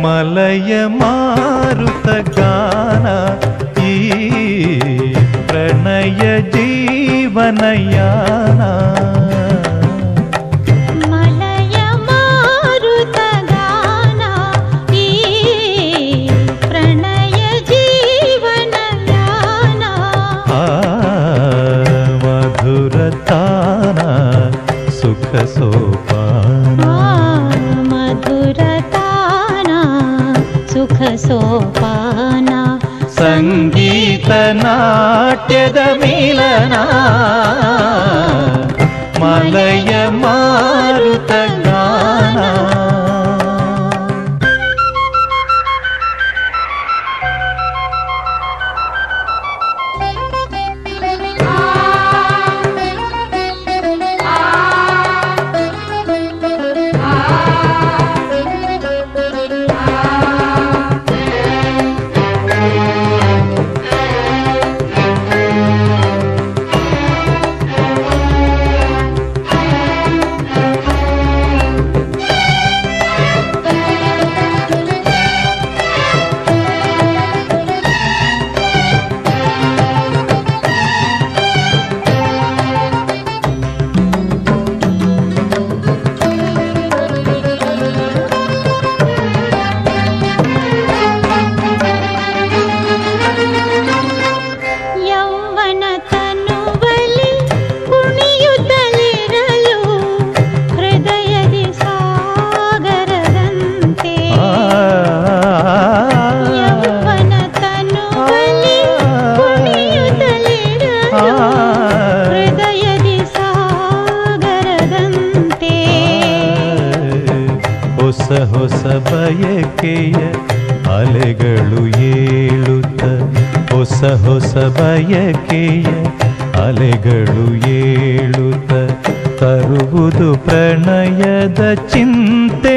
ಮಲಯ ಮಾರುತ ಗಾನ ಈ ಪ್ರಣಯ ಜೀವನಯಾನ ಮಲಯ ಮಾರುತ ಗಾನ ಈ ಪ್ರಣಯ ಜೀವನ ಯಾನ ಆ ಮಧುರ ತಾನ ಸುಖ ಸೋಪಾನ ಮಧುರ ತಾನ ಸುಖ ಸೋಪಾನ ಸಂಗೀತ ನಾಟ್ಯದ ಮಿಲನ ಮಲಯ ಮಾರುತ ಗಾನ ಯೌವನ ತನುವಲಿ ಕುಣಿಯುತ್ತಲಿರಲು ಹೃದಯದಿ ಸಾಗರದಂತೆ ಯೌವನ ತನುವಲಿ ಕುಣಿಯುತ್ತಲಿರಲು ಹೃದಯದಿ ಸಾಗರದಂತೆ ಹೊಸ ಹೊಸ ಬಯಕೆಯ ಅಲೆಗಳು ಏಳುತ್ತ ಹೊಸ ಹೊಸ ಬಯಕೆಯ ಅಲೆಗಳು ಏಳುತ್ತ ತರುವುದು ಪ್ರಣಯದ ಚಿಂತೆ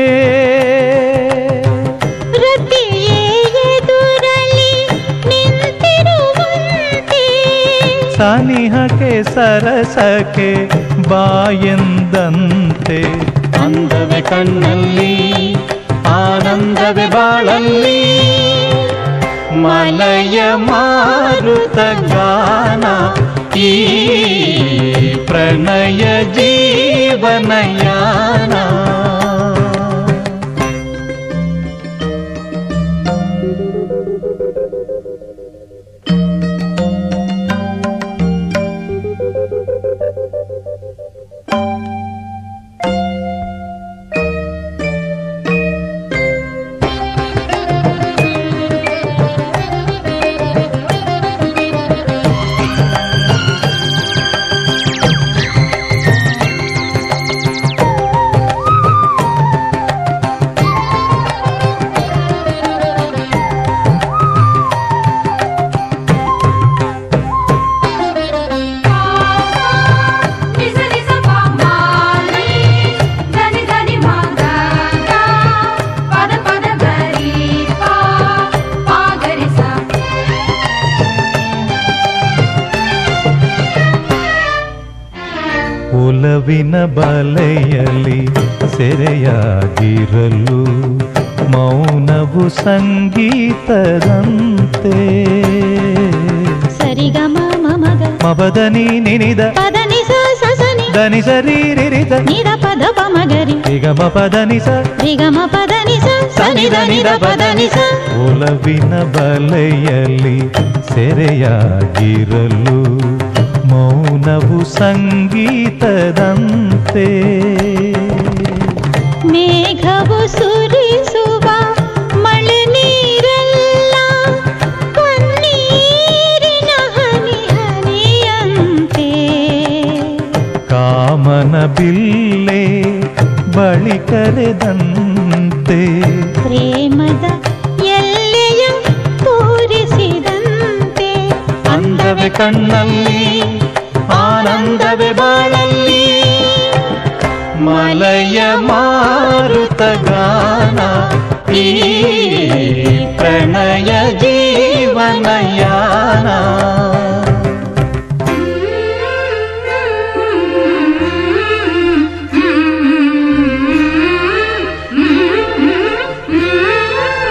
ರತಿಯೇ ಎದುರಲಿ ನಿಂತಿರುವಂತೆ ಸನಿಹಕ್ಕೆ ಸರಸಕ್ಕೆ ಬಾಯೆಂದಂತೆ ಅಂದವೆ ಕಣ್ಣಲ್ಲಿ ಆನಂದವೆ ಬಾಳಲ್ಲಿ ಮಲಯ ಮಾರುತ ಗಾನ ಈ ಪ್ರಣಯ ಜೀವನಯಾನ నిజ నిజ పామాలి దని దని మాగగ పద పద గరి పా పా గరి సా ಒಲವಿನ ಬಲೆಯಲ್ಲಿ ಸೆರೆಯಾಗಿರಲು ಮೌನವು ಸಂಗೀತದಂತೆ ಸರಿಗಮ ಮಮಗ ಮಬದನಿ ನಿನಿದ ಪದನಿ ಸ ಸಸನಿ ದನಿ ಸರಿ ರಿರಿದ ನಿದ ಪದ ಪಮಗರಿ ನಿಗಮ ಪದನಿ ಸ ರಿಗಮ ಪದನಿ ಸ ಸನಿ ದನಿದ ಪದನಿ ಸ ಒಲವಿನ ಬಲೆಯಲ್ಲಿ ಸೆರೆಯಾಗಿರಲು ಮೌನವು ಸಂಗೀತದಂತೆ ಮೇಘವು ಸುರಿಸುವ ಮಳೆ ನೀರೆಲ್ಲ ಕಣ್ಣೀರಿನ ಹನಿ ಹನಿಯಂತೆ ಕಾಮನ ಬಿಲ್ಲೆ ಬಳಿ ಕರೆದಂತೆ ಪ್ರೇಮದ ಎಲ್ಲೆಯ ತೋರಿಸಿದಂತೆ ಅಂದವೆ ಕಣ್ಣಲ್ಲಿ ಆನಂದವೆ ಬಾಳಲ್ಲಿ ಮಲಯ ಮಾರುತ ಗಾನ ಈ ಪ್ರಣಯ ಜೀವನಯಾನ Mm-hmm.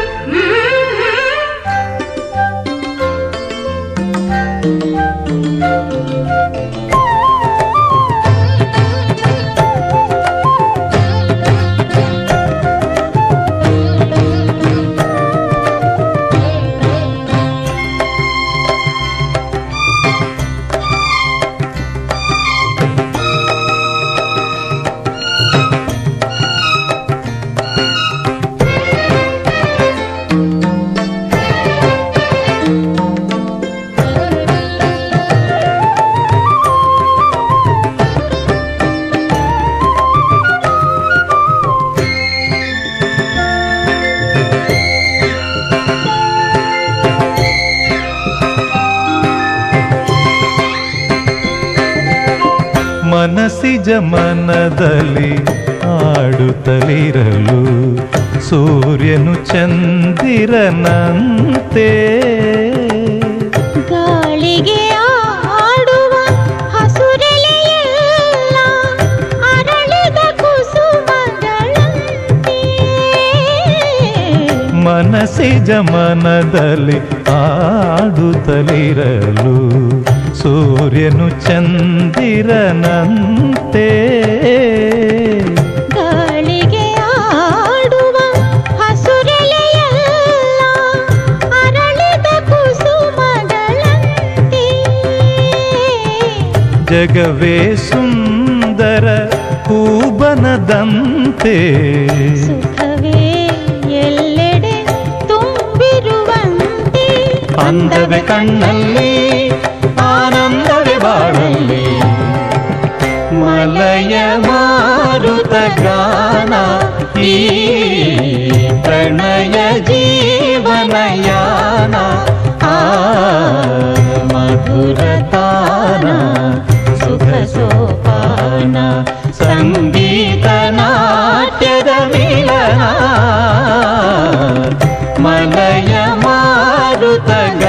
ಮನಸ್ಸಿಜ ಮನದಲ್ಲಿ ಆಡುತ್ತಲಿರಲು ಸೂರ್ಯನು ಚಂದಿರನಂತೆ ಗಾಳಿಗೆ ಆಡುವ ಹಸುರೆಲೆಯೆಲ್ಲ ಅರಳಿದ ಕುಸುಮಗಳಂತೆ ಮನಸ್ಸಿಜ ಮನದಲ್ಲಿ ಆಡುತ್ತಲಿರಲು ಸೂರ್ಯನು ಚಂದಿರನಂತೆ ಗಾಳಿಗೆ ಆಡುವ ಹಸುರೆಲೆಯೆಲ್ಲ ಅರಳಿದ ಕುಸುಮಗಳಂತೆ ಜಗವೇ ಸುಂದರ ಹೂಬನದಂತೆ ಸುಖವೇ ಎಲ್ಲೆಡೆ ತುಂಬಿರುವಂತೆ ಅಂದವೆ ಕಣ್ಣಲ್ಲಿ ಆನಂದವೇ ಬಾಳಲ್ಲಿ ಮಲಯ ಮಾರುತ ಗಾನ ಈ ಪ್ರಣಯ ಜೀವನಯಾನ ಆ ಮಧುರ ತಾನ ಸುಖ ಸೋಪಾನ ಸಂಗೀತ ನಾಟ್ಯದ ಮಿಲನ ಮಲಯ ಮಾರುತ